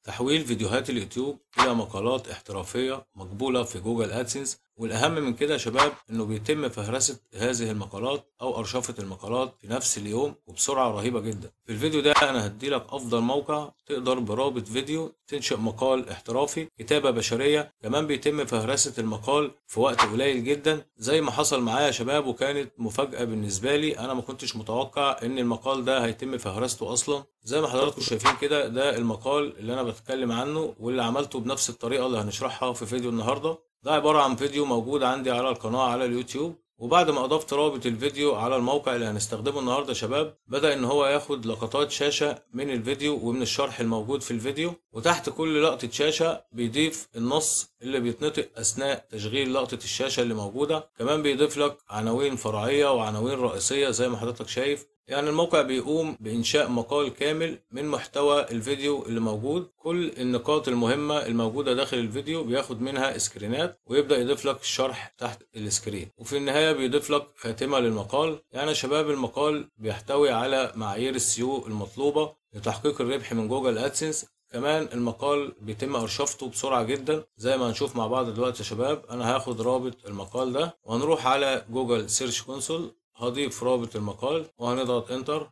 تحويل فيديوهات اليوتيوب إلى مقالات احترافية مقبولة في جوجل أدسنس والأهم من كده يا شباب إنه بيتم فهرسة هذه المقالات أو أرشفة المقالات في نفس اليوم وبسرعة رهيبة جدا في الفيديو ده أنا هديلك أفضل موقع تقدر برابط فيديو تنشئ مقال احترافي كتابة بشرية كمان بيتم فهرسة المقال في وقت قليل جدا زي ما حصل معايا يا شباب وكانت مفاجأة بالنسبة لي أنا ما كنتش متوقع إن المقال ده هيتم فهرسته أصلا زي ما حضراتكم شايفين كده ده المقال اللي أنا بتكلم عنه واللي عملته بنفس الطريقة اللي هنشرحها في فيديو النهاردة ده عبارة عن فيديو موجود عندي على القناة على اليوتيوب وبعد ما اضفت رابط الفيديو على الموقع اللي هنستخدمه النهارده يا شباب بدا ان هو ياخد لقطات شاشه من الفيديو ومن الشرح الموجود في الفيديو وتحت كل لقطه شاشه بيضيف النص اللي بيتنطق اثناء تشغيل لقطه الشاشه اللي موجوده كمان بيضيف لك عناوين فرعيه وعناوين رئيسيه زي ما حضرتك شايف يعني الموقع بيقوم بإنشاء مقال كامل من محتوى الفيديو اللي موجود كل النقاط المهمة الموجودة داخل الفيديو بياخد منها سكرينات ويبدأ يضيف لك الشرح تحت السكرين وفي النهاية بيضيف لك خاتمة للمقال يعني يا شباب المقال بيحتوي على معايير السيو المطلوبة لتحقيق الربح من جوجل أدسنس كمان المقال بيتم ارشفته بسرعه جدا زي ما هنشوف مع بعض دلوقتي يا شباب انا هاخد رابط المقال ده وهنروح على جوجل سيرش كونسول هضيف رابط المقال وهنضغط انتر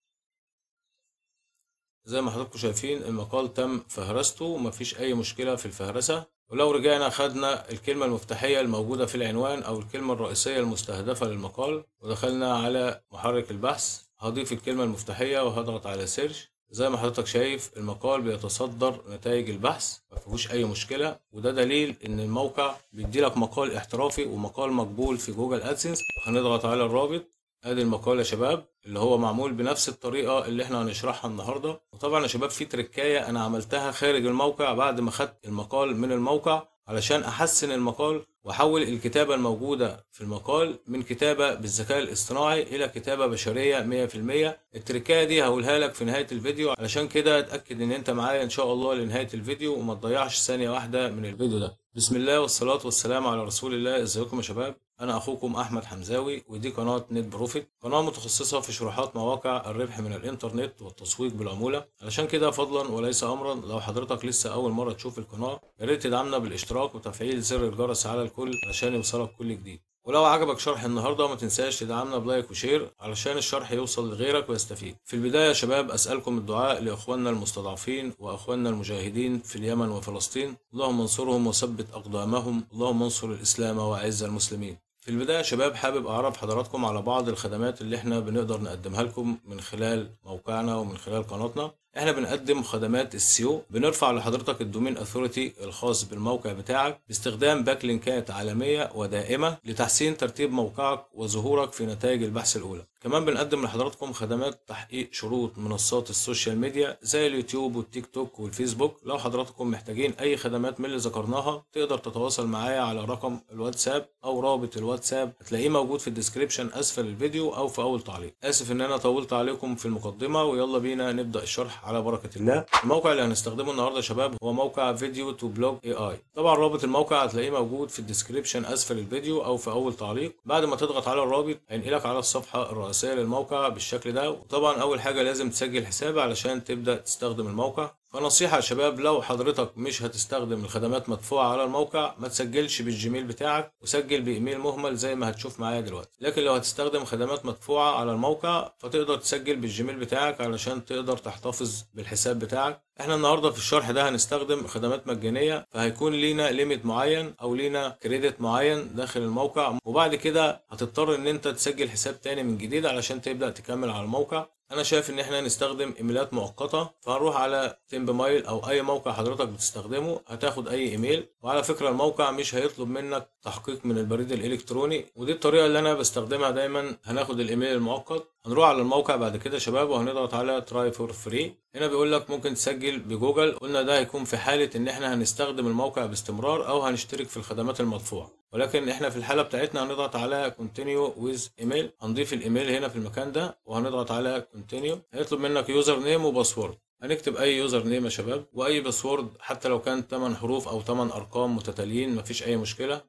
زي ما حضراتكم شايفين المقال تم فهرسته ومفيش اي مشكله في الفهرسه ولو رجعنا خدنا الكلمة المفتاحية الموجودة في العنوان أو الكلمة الرئيسية المستهدفة للمقال ودخلنا على محرك البحث هضيف الكلمة المفتاحية وهضغط على سيرش زي ما حضرتك شايف المقال بيتصدر نتائج البحث ما فيهوش اي مشكله وده دليل ان الموقع بيدي لك مقال احترافي ومقال مقبول في جوجل ادسنس هنضغط على الرابط ادي المقال يا شباب اللي هو معمول بنفس الطريقه اللي احنا هنشرحها النهارده وطبعا يا شباب في تركايه انا عملتها خارج الموقع بعد ما خدت المقال من الموقع علشان احسن المقال واحول الكتابة الموجودة في المقال من كتابة بالذكاء الاصطناعي إلى كتابة بشرية 100% التركاية دي هقولها لك في نهاية الفيديو علشان كده اتأكد إن أنت معايا إن شاء الله لنهاية الفيديو وما تضيعش ثانية واحدة من الفيديو ده بسم الله والصلاة والسلام على رسول الله ازيكم يا شباب أنا أخوكم أحمد حمزاوي ودي قناة نت بروفيت قناة متخصصة في شروحات مواقع الربح من الإنترنت والتسويق بالعمولة علشان كده فضلا وليس أمرا لو حضرتك لسه أول مرة تشوف القناة يا ريت تدعمنا بالاشتراك وتفعيل زر الجرس على الكل علشان يوصلك كل جديد ولو عجبك شرح النهارده ما تنساش تدعمنا بلايك وشير علشان الشرح يوصل لغيرك ويستفيد في البدايه يا شباب اسالكم الدعاء لاخواننا المستضعفين واخواننا المجاهدين في اليمن وفلسطين اللهم انصرهم وثبت اقدامهم اللهم انصر الاسلام واعز المسلمين في البداية يا شباب حابب أعرف حضراتكم على بعض الخدمات اللي احنا بنقدر نقدمها لكم من خلال موقعنا ومن خلال قناتنا احنا بنقدم خدمات السيو بنرفع لحضرتك الدومين اثوريتي الخاص بالموقع بتاعك باستخدام باك لينكات عالميه ودائمه لتحسين ترتيب موقعك وظهورك في نتائج البحث الاولى كمان بنقدم لحضراتكم خدمات تحقيق شروط منصات السوشيال ميديا زي اليوتيوب والتيك توك والفيسبوك لو حضراتكم محتاجين اي خدمات من اللي ذكرناها تقدر تتواصل معايا على رقم الواتساب او رابط الواتساب هتلاقيه موجود في الديسكريبشن اسفل الفيديو او في اول تعليق اسف ان انا طولت عليكم في المقدمه ويلا بينا نبدا الشرح على بركه الله الموقع اللي هنستخدمه النهارده يا شباب هو موقع فيديو تو بلوج اي اي طبعا رابط الموقع هتلاقيه موجود في الديسكريبشن اسفل الفيديو او في اول تعليق بعد ما تضغط على الرابط هينقلك على الصفحه الرئيسيه للموقع بالشكل ده وطبعا اول حاجه لازم تسجل حساب علشان تبدا تستخدم الموقع فنصيحة يا شباب لو حضرتك مش هتستخدم الخدمات مدفوعة على الموقع ما تسجلش بالجيميل بتاعك وسجل بإيميل مهمل زي ما هتشوف معايا دلوقتي لكن لو هتستخدم خدمات مدفوعة على الموقع فتقدر تسجل بالجيميل بتاعك علشان تقدر تحتفظ بالحساب بتاعك احنا النهاردة في الشرح ده هنستخدم خدمات مجانية فهيكون لينا ليميت معين او لينا كريدت معين داخل الموقع وبعد كده هتضطر ان انت تسجل حساب تاني من جديد علشان تبدأ تكمل على الموقع انا شايف ان احنا نستخدم ايميلات مؤقته فهنروح على تيمب مايل او اي موقع حضرتك بتستخدمه هتاخد اي ايميل وعلى فكره الموقع مش هيطلب منك تحقيق من البريد الالكتروني ودي الطريقه اللي انا بستخدمها دايما هناخد الايميل المؤقت هنروح على الموقع بعد كده يا شباب وهنضغط على تراي فور فري هنا بيقول لك ممكن تسجل بجوجل قلنا ده هيكون في حاله ان احنا هنستخدم الموقع باستمرار او هنشترك في الخدمات المدفوعه ولكن احنا في الحاله بتاعتنا هنضغط على كونتينيو ويز ايميل هنضيف الايميل هنا في المكان ده وهنضغط على كونتينيو هيطلب منك يوزر نيم وباسورد هنكتب اي يوزر نيم يا شباب واي باسورد حتى لو كان 8 حروف او 8 ارقام متتاليين مفيش اي مشكله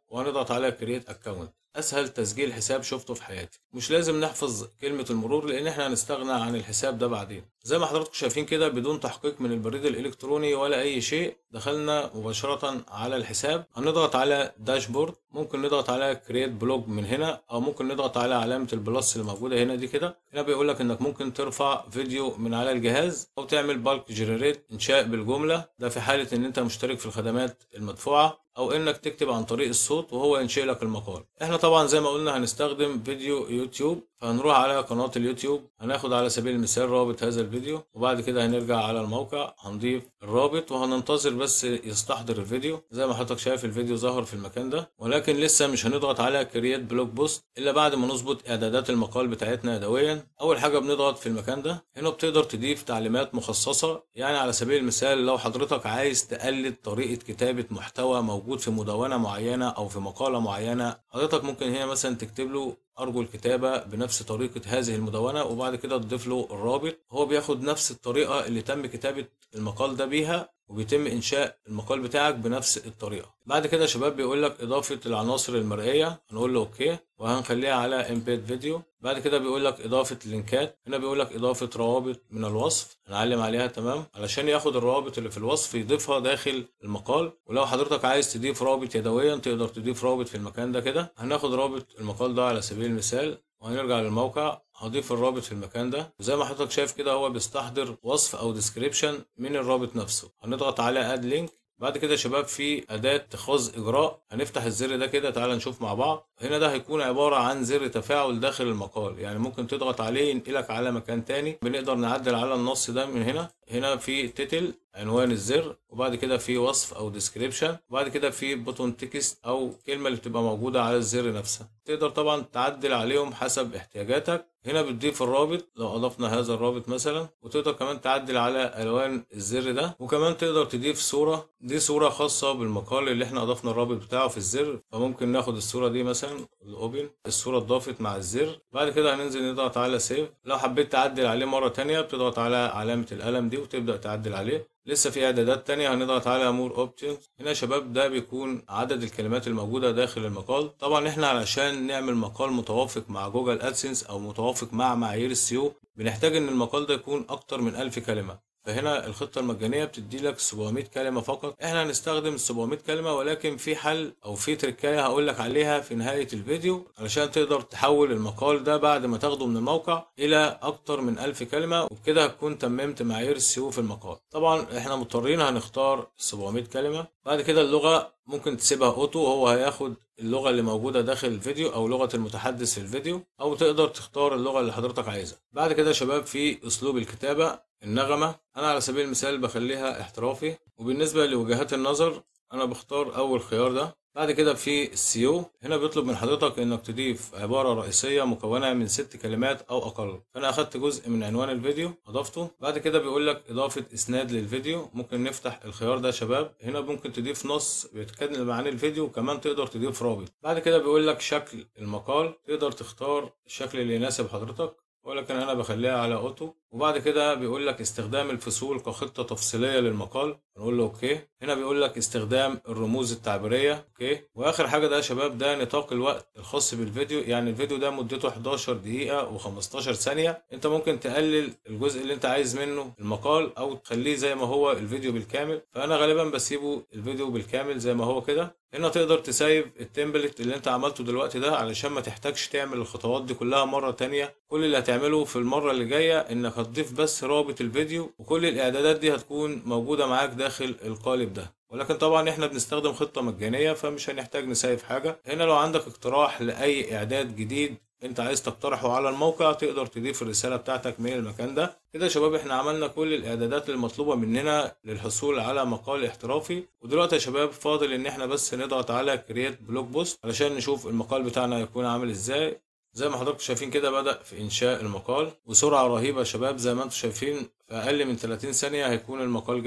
وهنضغط على كرييت اكونت اسهل تسجيل حساب شفته في حياتي مش لازم نحفظ كلمة المرور لان احنا هنستغنى عن الحساب ده بعدين زي ما حضراتكم شايفين كده بدون تحقيق من البريد الالكتروني ولا اي شيء دخلنا مباشرة على الحساب هنضغط على داشبورد ممكن نضغط على كرييت بلوج من هنا او ممكن نضغط على علامة البلس اللي موجودة هنا دي كده هنا بيقول لك انك ممكن ترفع فيديو من على الجهاز او تعمل بالك جنريت انشاء بالجملة ده في حالة ان انت مشترك في الخدمات المدفوعة او انك تكتب عن طريق الصوت وهو ينشئ لك المقال احنا طبعا زي ما قلنا هنستخدم فيديو يوتيوب فهنروح على قناة اليوتيوب هناخد على سبيل المثال رابط هذا الفيديو وبعد كده هنرجع على الموقع هنضيف الرابط وهننتظر بس يستحضر الفيديو زي ما حضرتك شايف الفيديو ظهر في المكان ده ولكن لسه مش هنضغط على كرييت بلوج بوست الا بعد ما نظبط اعدادات المقال بتاعتنا يدويا اول حاجة بنضغط في المكان ده هنا بتقدر تضيف تعليمات مخصصة يعني على سبيل المثال لو حضرتك عايز تقلد طريقة كتابة محتوى موجود في مدونة معينة او في مقالة معينة حضرتك ممكن هنا مثلا تكتب له ارجو الكتابه بنفس طريقه هذه المدونه وبعد كده تضيف له الرابط هو بياخد نفس الطريقه اللي تم كتابه المقال ده بيها وبيتم انشاء المقال بتاعك بنفس الطريقه بعد كده يا شباب بيقول لك اضافه العناصر المرئيه هنقول له اوكي وهنخليها على امبيد فيديو بعد كده بيقول لك اضافه لينكات هنا بيقول لك اضافه روابط من الوصف هنعلم عليها تمام علشان ياخد الروابط اللي في الوصف يضيفها داخل المقال ولو حضرتك عايز تضيف رابط يدويا تقدر تضيف رابط في المكان ده كده هناخد رابط المقال ده على سبيل المثال وهنرجع للموقع هضيف الرابط في المكان ده وزي ما حضرتك شايف كده هو بيستحضر وصف او ديسكريبشن من الرابط نفسه هنضغط على اد لينك بعد كده يا شباب في أداة اتخاذ إجراء هنفتح الزر ده كده تعالى نشوف مع بعض هنا ده هيكون عبارة عن زر تفاعل داخل المقال يعني ممكن تضغط عليه ينقلك على مكان تاني بنقدر نعدل على النص ده من هنا هنا في تيتل عنوان الزر وبعد كده في وصف او ديسكريبشن وبعد كده في بوتون تكست او كلمه اللي بتبقى موجوده على الزر نفسها تقدر طبعا تعدل عليهم حسب احتياجاتك هنا بتضيف الرابط لو اضفنا هذا الرابط مثلا وتقدر كمان تعدل على الوان الزر ده وكمان تقدر تضيف صوره دي صوره خاصه بالمقال اللي احنا اضفنا الرابط بتاعه في الزر فممكن ناخد الصوره دي مثلا الاوبن الصوره اتضافت مع الزر بعد كده هننزل نضغط على سيف لو حبيت تعدل عليه مره تانية بتضغط على علامه القلم دي وتبدا تعدل عليه لسه في اعدادات تانية هنضغط على مور اوبشنز هنا يا شباب ده بيكون عدد الكلمات الموجودة داخل المقال طبعا احنا علشان نعمل مقال متوافق مع جوجل ادسنس او متوافق مع معايير السيو بنحتاج ان المقال ده يكون اكتر من 1000 كلمة فهنا الخطة المجانية بتدي لك 700 كلمة فقط احنا هنستخدم 700 كلمة ولكن في حل او في تركاية هقول لك عليها في نهاية الفيديو علشان تقدر تحول المقال ده بعد ما تاخده من الموقع الى اكتر من 1000 كلمة وبكده هتكون تممت معايير السيو في المقال طبعا احنا مضطرين هنختار 700 كلمة بعد كده اللغة ممكن تسيبها اوتو وهو هياخد اللغة اللي موجودة داخل الفيديو أو لغة المتحدث في الفيديو أو تقدر تختار اللغة اللي حضرتك عايزها بعد كده يا شباب في أسلوب الكتابة النغمة أنا على سبيل المثال بخليها احترافي وبالنسبة لوجهات النظر أنا بختار أول خيار ده بعد كده في السيو هنا بيطلب من حضرتك انك تضيف عبارة رئيسية مكونة من ست كلمات او اقل فانا اخدت جزء من عنوان الفيديو اضفته بعد كده بيقول لك اضافة اسناد للفيديو ممكن نفتح الخيار ده يا شباب هنا ممكن تضيف نص بيتكلم عن الفيديو وكمان تقدر تضيف رابط بعد كده بيقول لك شكل المقال تقدر تختار الشكل اللي يناسب حضرتك ولكن انا بخليها على اوتو وبعد كده بيقول لك استخدام الفصول كخطة تفصيلية للمقال نقول له اوكي هنا بيقول لك استخدام الرموز التعبيرية اوكي واخر حاجة ده يا شباب ده نطاق الوقت الخاص بالفيديو يعني الفيديو ده مدته 11 دقيقة و15 ثانية انت ممكن تقلل الجزء اللي انت عايز منه المقال او تخليه زي ما هو الفيديو بالكامل فانا غالبا بسيبه الفيديو بالكامل زي ما هو كده هنا تقدر تسيب التمبلت اللي انت عملته دلوقتي ده علشان ما تحتاجش تعمل الخطوات دي كلها مرة تانية كل اللي هتعمله في المرة اللي جاية انك هتضيف بس رابط الفيديو وكل الاعدادات دي هتكون موجودة معاك داخل القالب ده ولكن طبعا احنا بنستخدم خطة مجانية فمش هنحتاج نسيف حاجة هنا لو عندك اقتراح لأي إعداد جديد انت عايز تقترحه على الموقع تقدر تضيف الرسالة بتاعتك من المكان ده كده يا شباب احنا عملنا كل الاعدادات المطلوبة مننا للحصول على مقال احترافي ودلوقتي يا شباب فاضل ان احنا بس نضغط على كرييت بلوج بوست علشان نشوف المقال بتاعنا هيكون عامل ازاي زي ما حضراتكم شايفين كده بدأ في إنشاء المقال وسرعة رهيبة يا شباب زي ما انتم شايفين في أقل من 30 ثانية هيكون المقال جاهز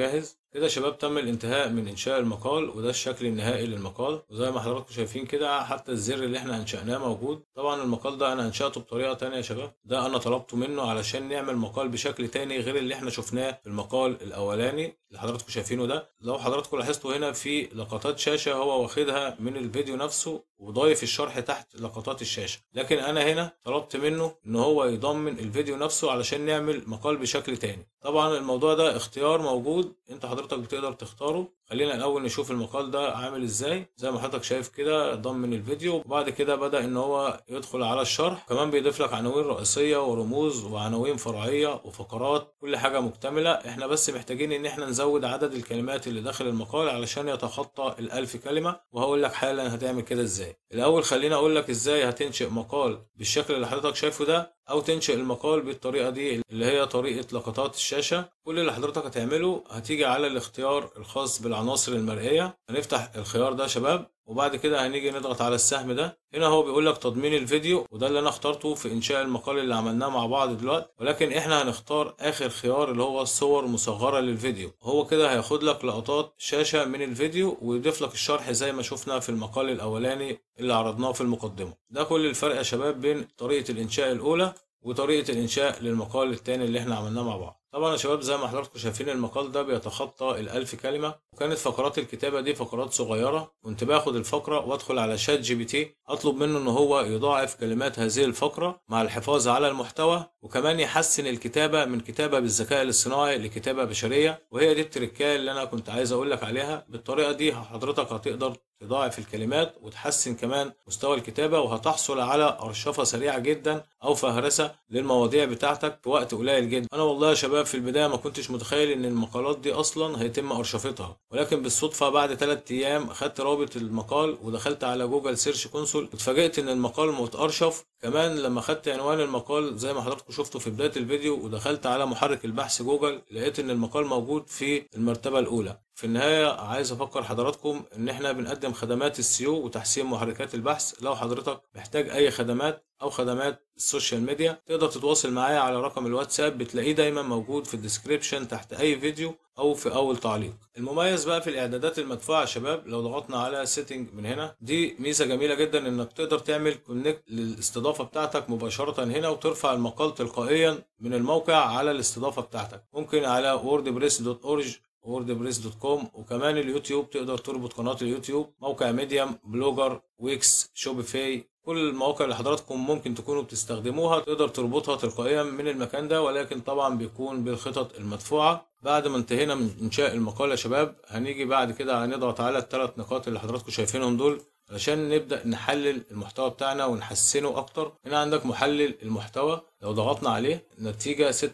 كده يا شباب تم الانتهاء من انشاء المقال وده الشكل النهائي للمقال وزي ما حضراتكم شايفين كده حتى الزر اللي احنا انشأناه موجود طبعا المقال ده انا انشأته بطريقة تانية يا شباب ده انا طلبته منه علشان نعمل مقال بشكل تاني غير اللي احنا شفناه في المقال الاولاني اللي حضراتكم شايفينه ده لو حضراتكم لاحظتوا هنا في لقطات شاشة هو واخدها من الفيديو نفسه وضايف الشرح تحت لقطات الشاشة لكن انا هنا طلبت منه ان هو يضمن الفيديو نفسه علشان نعمل مقال بشكل تاني طبعا الموضوع ده اختيار موجود انت حضرتك بتقدر تختاره خلينا الاول نشوف المقال ده عامل ازاي زي ما حضرتك شايف كده ضمن الفيديو وبعد كده بدا ان هو يدخل على الشرح كمان بيضيف لك عناوين رئيسيه ورموز وعناوين فرعيه وفقرات كل حاجه مكتمله احنا بس محتاجين ان احنا نزود عدد الكلمات اللي داخل المقال علشان يتخطى الالف كلمه وهقول لك حالا هتعمل كده ازاي الاول خلينا اقول لك ازاي هتنشئ مقال بالشكل اللي حضرتك شايفه ده او تنشئ المقال بالطريقه دي اللي هي طريقه لقطات الشاشه كل اللي حضرتك هتعمله هتيجي على الاختيار الخاص بالعناصر المرئيه هنفتح الخيار ده يا شباب وبعد كده هنيجي نضغط على السهم ده هنا هو بيقول لك تضمين الفيديو وده اللي انا اخترته في انشاء المقال اللي عملناه مع بعض دلوقتي ولكن احنا هنختار اخر خيار اللي هو الصور مصغره للفيديو هو كده هياخد لك لقطات شاشه من الفيديو ويضيف لك الشرح زي ما شفنا في المقال الاولاني اللي عرضناه في المقدمه ده كل الفرق يا شباب بين طريقه الانشاء الاولى وطريقه الانشاء للمقال الثاني اللي احنا عملناه مع بعض طبعا يا شباب زي ما حضراتكم شايفين المقال ده بيتخطى الألف كلمة وكانت فقرات الكتابة دي فقرات صغيرة كنت باخد الفقرة وادخل على شات جي بي تي اطلب منه ان هو يضاعف كلمات هذه الفقرة مع الحفاظ على المحتوى وكمان يحسن الكتابة من كتابة بالذكاء الاصطناعي لكتابة بشرية وهي دي التركاية اللي انا كنت عايز اقول لك عليها بالطريقة دي حضرتك هتقدر تضاعف الكلمات وتحسن كمان مستوى الكتابة وهتحصل على أرشفة سريعة جدا أو فهرسة للمواضيع بتاعتك في وقت قليل جدا أنا والله يا شباب في البداية ما كنتش متخيل إن المقالات دي أصلا هيتم أرشفتها ولكن بالصدفة بعد 3 أيام خدت رابط المقال ودخلت على جوجل سيرش كونسول اتفاجئت إن المقال متأرشف كمان لما خدت عنوان المقال زي ما حضراتكم شفتوا في بداية الفيديو ودخلت على محرك البحث جوجل لقيت إن المقال موجود في المرتبة الأولى في النهاية عايز أفكر حضراتكم إن إحنا بنقدم خدمات السيو وتحسين محركات البحث لو حضرتك محتاج أي خدمات أو خدمات السوشيال ميديا تقدر تتواصل معايا على رقم الواتساب بتلاقيه دايما موجود في الديسكريبشن تحت أي فيديو أو في أول تعليق المميز بقى في الإعدادات المدفوعة يا شباب لو ضغطنا على سيتنج من هنا دي ميزة جميلة جدا إنك تقدر تعمل كونكت للاستضافة بتاعتك مباشرة هنا وترفع المقال تلقائيا من الموقع على الاستضافة بتاعتك ممكن على wordpress.org ووردبريس دوت كوم وكمان اليوتيوب تقدر تربط قناة اليوتيوب موقع ميديم بلوجر ويكس شوبيفاي كل المواقع اللي حضراتكم ممكن تكونوا بتستخدموها تقدر تربطها تلقائيا من المكان ده ولكن طبعا بيكون بالخطط المدفوعة بعد ما انتهينا من انشاء المقال يا شباب هنيجي بعد كده هنضغط على الثلاث نقاط اللي حضراتكم شايفينهم دول علشان نبدأ نحلل المحتوى بتاعنا ونحسنه أكتر هنا عندك محلل المحتوى لو ضغطنا عليه النتيجة 86%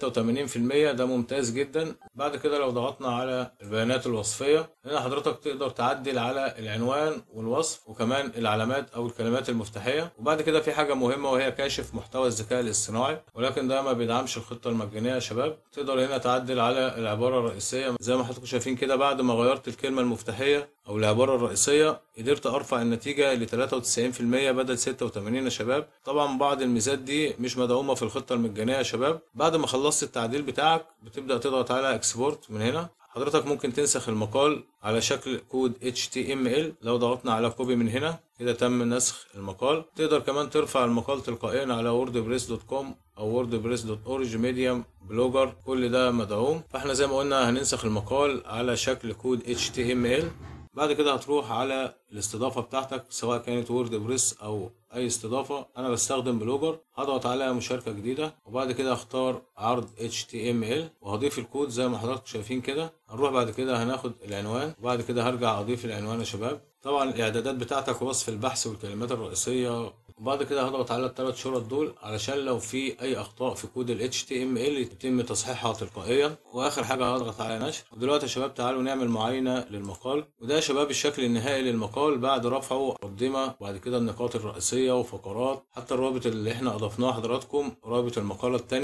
ده ممتاز جدا بعد كده لو ضغطنا على البيانات الوصفية هنا حضرتك تقدر تعدل على العنوان والوصف وكمان العلامات أو الكلمات المفتاحية وبعد كده في حاجة مهمة وهي كاشف محتوى الذكاء الاصطناعي ولكن ده ما بيدعمش الخطة المجانية يا شباب تقدر هنا تعدل على العبارة الرئيسية زي ما حضراتكم شايفين كده بعد ما غيرت الكلمة المفتاحية أو العبارة الرئيسية قدرت أرفع النتيجة ل 93% بدل 86 يا شباب طبعا بعض الميزات دي مش مدعومة في الخطة المجانية يا شباب بعد ما خلصت التعديل بتاعك بتبدأ تضغط على اكسبورت من هنا حضرتك ممكن تنسخ المقال على شكل كود HTML لو ضغطنا على كوبي من هنا كده تم نسخ المقال تقدر كمان ترفع المقال تلقائيا على wordpress.com او wordpress.org medium بلوجر كل ده مدعوم فاحنا زي ما قلنا هننسخ المقال على شكل كود HTML بعد كده هتروح على الاستضافة بتاعتك سواء كانت وورد بريس او اي استضافة انا بستخدم بلوجر هضغط على مشاركة جديدة وبعد كده اختار عرض HTML وهضيف الكود زي ما حضراتكم شايفين كده هنروح بعد كده هناخد العنوان وبعد كده هرجع اضيف العنوان يا شباب طبعا الاعدادات بتاعتك وصف البحث والكلمات الرئيسية وبعد كده هضغط على الثلاث شرط دول علشان لو في اي اخطاء في كود ال HTML يتم تصحيحها تلقائيا واخر حاجه هضغط على نشر ودلوقتي يا شباب تعالوا نعمل معاينه للمقال وده يا شباب الشكل النهائي للمقال بعد رفعه مقدمه وبعد كده النقاط الرئيسيه وفقرات حتى الرابط اللي احنا اضفناه حضراتكم رابط المقاله الثانيه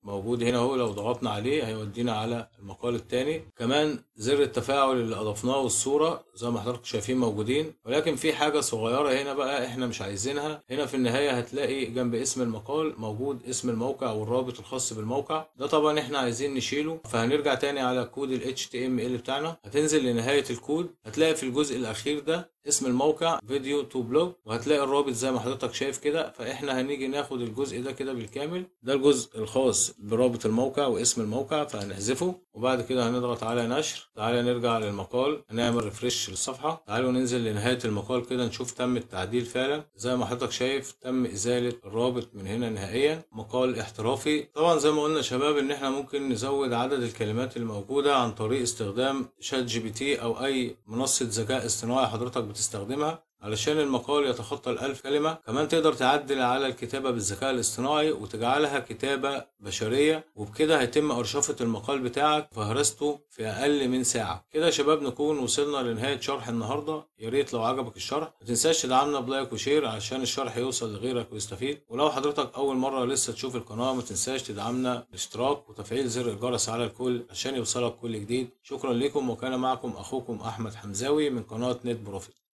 موجود هنا اهو لو ضغطنا عليه هيودينا على المقال التاني كمان زر التفاعل اللي اضفناه والصورة زي ما حضراتكم شايفين موجودين ولكن في حاجة صغيرة هنا بقى احنا مش عايزينها هنا في النهاية هتلاقي جنب اسم المقال موجود اسم الموقع والرابط الخاص بالموقع ده طبعا احنا عايزين نشيله فهنرجع تاني على كود ال HTML بتاعنا هتنزل لنهاية الكود هتلاقي في الجزء الاخير ده اسم الموقع فيديو تو بلوج وهتلاقي الرابط زي ما حضرتك شايف كده فاحنا هنيجي ناخد الجزء ده كده بالكامل ده الجزء الخاص برابط الموقع واسم الموقع فهنحذفه وبعد كده هنضغط على نشر تعالى نرجع للمقال هنعمل ريفرش للصفحه تعالوا ننزل لنهايه المقال كده نشوف تم التعديل فعلا زي ما حضرتك شايف تم ازاله الرابط من هنا نهائيا مقال احترافي طبعا زي ما قلنا يا شباب ان احنا ممكن نزود عدد الكلمات الموجوده عن طريق استخدام شات جي بي تي او اي منصه ذكاء اصطناعي حضرتك بتستخدمها علشان المقال يتخطى الألف كلمة كمان تقدر تعدل على الكتابة بالذكاء الاصطناعي وتجعلها كتابة بشرية وبكده هيتم أرشفة المقال بتاعك وفهرسته في أقل من ساعة كده يا شباب نكون وصلنا لنهاية شرح النهاردة يا ريت لو عجبك الشرح متنساش تدعمنا بلايك وشير عشان الشرح يوصل لغيرك ويستفيد ولو حضرتك أول مرة لسه تشوف القناة متنساش تدعمنا بالاشتراك وتفعيل زر الجرس على الكل عشان يوصلك كل جديد شكرا لكم وكان معكم أخوكم أحمد حمزاوي من قناة نت بروفيت